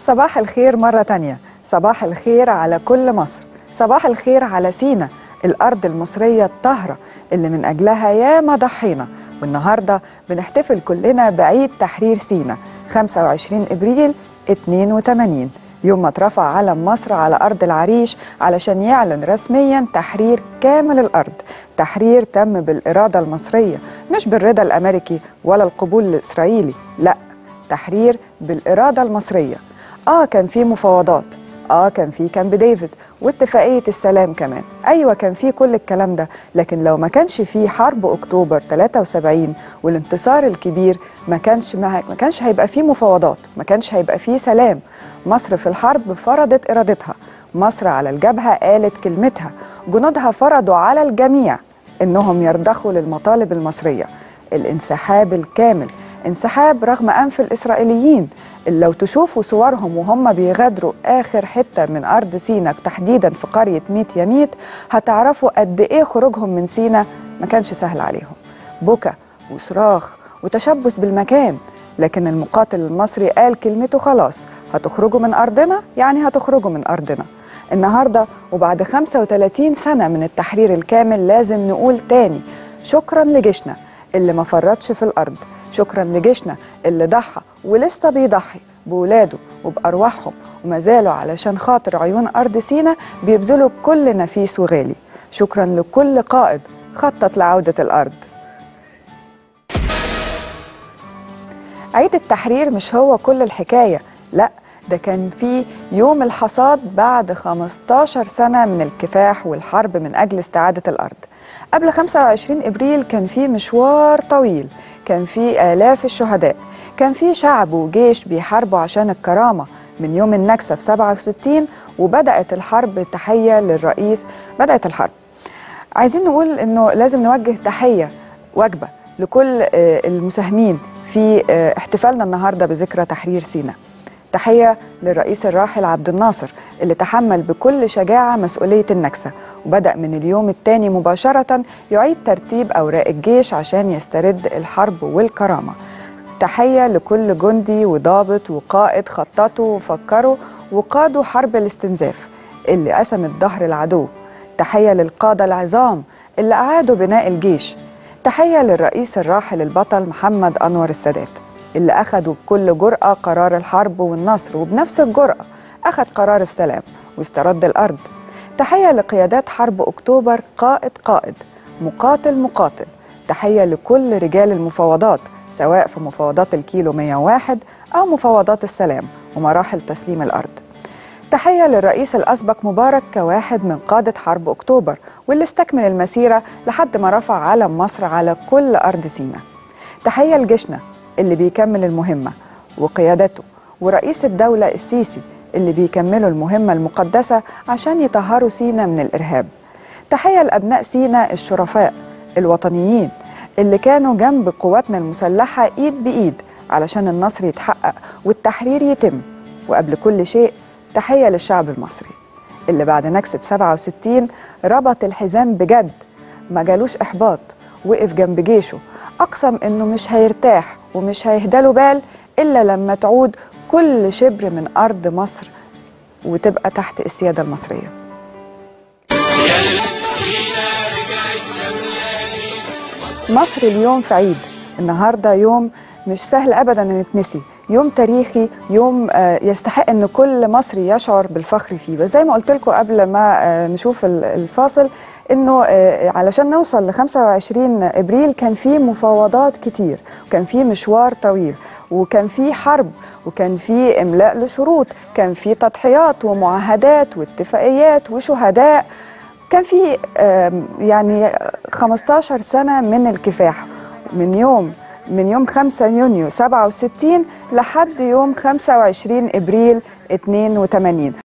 صباح الخير مرة تانية صباح الخير على كل مصر صباح الخير على سينا الأرض المصرية الطاهرة اللي من أجلها ياما ضحينا والنهاردة بنحتفل كلنا بعيد تحرير سينا 25 إبريل 82 يوم ما اترفع علم مصر على أرض العريش علشان يعلن رسميا تحرير كامل الأرض تحرير تم بالإرادة المصرية مش بالرضا الأمريكي ولا القبول الإسرائيلي لا تحرير بالإرادة المصرية آه كان في مفاوضات آه كان في كامب ديفيد واتفاقية السلام كمان أيوة كان في كل الكلام ده لكن لو ما كانش في حرب أكتوبر 73 والانتصار الكبير ما كانش ما كانش هيبقى في مفاوضات ما كانش هيبقى في سلام مصر في الحرب فرضت إرادتها مصر على الجبهة قالت كلمتها جنودها فرضوا على الجميع إنهم يرضخوا للمطالب المصرية الانسحاب الكامل انسحاب رغم أنف الإسرائيليين اللي لو تشوفوا صورهم وهم بيغادروا آخر حتة من أرض سينا تحديدا في قرية ميت يميت هتعرفوا قد إيه خروجهم من سينا ما كانش سهل عليهم بكى وصراخ وتشبث بالمكان لكن المقاتل المصري قال كلمته خلاص هتخرجوا من أرضنا يعني هتخرجوا من أرضنا النهاردة وبعد 35 سنة من التحرير الكامل لازم نقول تاني شكرا لجيشنا اللي ما فرطش في الأرض شكرا لجيشنا اللي ضحى ولسه بيضحي بولاده وبأرواحهم وما زالوا علشان خاطر عيون أرض سينا بيبذلوا كل نفيس وغالي شكرا لكل قائد خطط لعودة الأرض عيد التحرير مش هو كل الحكاية لا ده كان في يوم الحصاد بعد 15 سنة من الكفاح والحرب من أجل استعادة الأرض قبل 25 إبريل كان في مشوار طويل كان في آلاف الشهداء كان في شعب وجيش بيحاربوا عشان الكرامة من يوم النكسة في 67 وبدأت الحرب تحية للرئيس بدأت الحرب عايزين نقول إنه لازم نوجه تحية وجبة لكل المساهمين في احتفالنا النهاردة بذكرى تحرير سيناء تحية للرئيس الراحل عبد الناصر اللي تحمل بكل شجاعة مسؤولية النكسة وبدأ من اليوم الثاني مباشرة يعيد ترتيب أوراق الجيش عشان يسترد الحرب والكرامة تحية لكل جندي وضابط وقائد خططوا وفكروا وقادوا حرب الاستنزاف اللي قسمت ظهر العدو تحية للقادة العظام اللي أعادوا بناء الجيش تحية للرئيس الراحل البطل محمد أنور السادات اللي أخذوا بكل جرأة قرار الحرب والنصر وبنفس الجرأة أخذ قرار السلام واسترد الأرض تحية لقيادات حرب أكتوبر قائد قائد مقاتل مقاتل تحية لكل رجال المفاوضات سواء في مفاوضات الكيلو 101 أو مفاوضات السلام ومراحل تسليم الأرض تحية للرئيس الأسبق مبارك كواحد من قادة حرب أكتوبر واللي استكمل المسيرة لحد ما رفع علم مصر على كل أرض سينا تحية لجيشنا اللي بيكمل المهمة وقيادته ورئيس الدولة السيسي اللي بيكملوا المهمة المقدسة عشان يطهروا سينا من الإرهاب تحية لأبناء سينا الشرفاء الوطنيين اللي كانوا جنب قواتنا المسلحة إيد بإيد علشان النصر يتحقق والتحرير يتم وقبل كل شيء تحية للشعب المصري اللي بعد نكسة 67 ربط الحزام بجد ما جالوش إحباط وقف جنب جيشه أقسم إنه مش هيرتاح ومش هيهداله بال إلا لما تعود كل شبر من أرض مصر وتبقى تحت السيادة المصرية مصر اليوم في عيد النهاردة يوم مش سهل أبدا أن يتنسي يوم تاريخي يوم يستحق ان كل مصري يشعر بالفخر فيه بس زي ما قلت لكم قبل ما نشوف الفاصل انه علشان نوصل ل 25 ابريل كان في مفاوضات كتير وكان في مشوار طويل وكان في حرب وكان في املاء لشروط كان في تضحيات ومعاهدات واتفاقيات وشهداء كان في يعني 15 سنه من الكفاح من يوم من يوم 5 يونيو 67 لحد يوم 25 ابريل 82